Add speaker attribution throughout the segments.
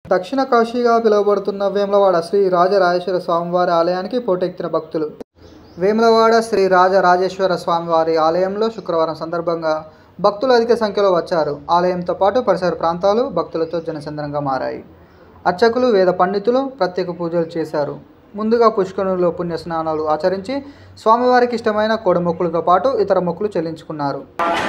Speaker 1: దక్షిణ కాశీగా పిలువబడుతున్న వేములవాడ శ్రీ రాజరాజేశ్వర స్వామివారి ఆలయానికి పోటెత్తిన భక్తులు వేములవాడ శ్రీ రాజరాజేశ్వర స్వామివారి ఆలయంలో శుక్రవారం సందర్భంగా భక్తులు అధిక సంఖ్యలో వచ్చారు ఆలయంతో పాటు పరిసర ప్రాంతాలు భక్తులతో జనసంద్రంగా మారాయి అర్చకులు వేద పండితులు ప్రత్యేక పూజలు చేశారు ముందుగా పుష్కరునిలో పుణ్య స్నానాలు ఆచరించి స్వామివారికి ఇష్టమైన కోడి మొక్కులతో పాటు ఇతర మొక్కులు చెల్లించుకున్నారు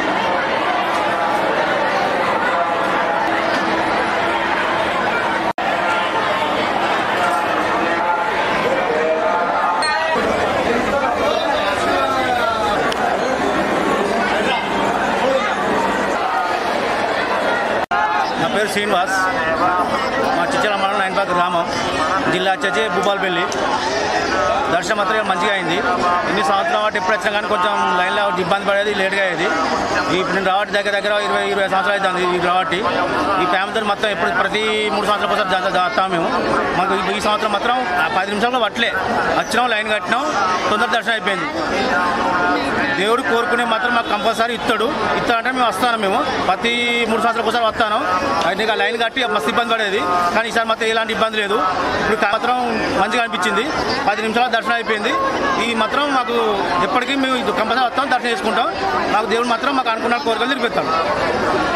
Speaker 2: నా పేరు శ్రీనివాస్ మా చిచ్చల మండలం నైన్పాక గ్రామం జిల్లా వచ్చేసి భూపాలపల్లి దర్శనం మాత్రం మంచిగా అయింది ఇన్ని సంవత్సరాల వాటి ఎప్పుడు వచ్చినా కానీ కొంచెం లైన్లో ఇబ్బంది పడేది లేట్గా అయ్యేది ఇప్పుడు నేను రావటి దగ్గర దగ్గర ఇరవై ఇరవై సంవత్సరాలు అవుతుంది ఈ రావటి ఈ ఫ్యామిలీతో మొత్తం ఎప్పుడు ప్రతి మూడు సంవత్సరాల కోసం వస్తాం మేము మాకు ఈ- ఈ సంవత్సరం మాత్రం ఆ పది నిమిషాల్లో పట్టలే వచ్చినాం లైన్ కట్టినాం తొందర దర్శనం అయిపోయింది దేవుడు కోరుకునే మాత్రం మాకు కంపల్సరీ ఇస్తాడు ఇస్తాడంటే మేము వస్తాను మేము ప్రతి మూడు సంవత్సరాల ఒకసారి వస్తాను అయితే ఇక లైన్ కట్టి మస్తు ఇబ్బంది పడేది కానీ ఈసారి మాత్రం ఎలాంటి ఇబ్బంది లేదు ఇప్పుడు మాత్రం మంచిగా అనిపించింది పది నిమిషాల దర్శనం అయిపోయింది ఈ మాత్రం మాకు ఎప్పటికీ మేము కంపల్సరీ వస్తాం దర్శనం చేసుకుంటాం మాకు దేవుడు మాత్రం మాకు అనుకున్న కోరికలు తిరిగిస్తాడు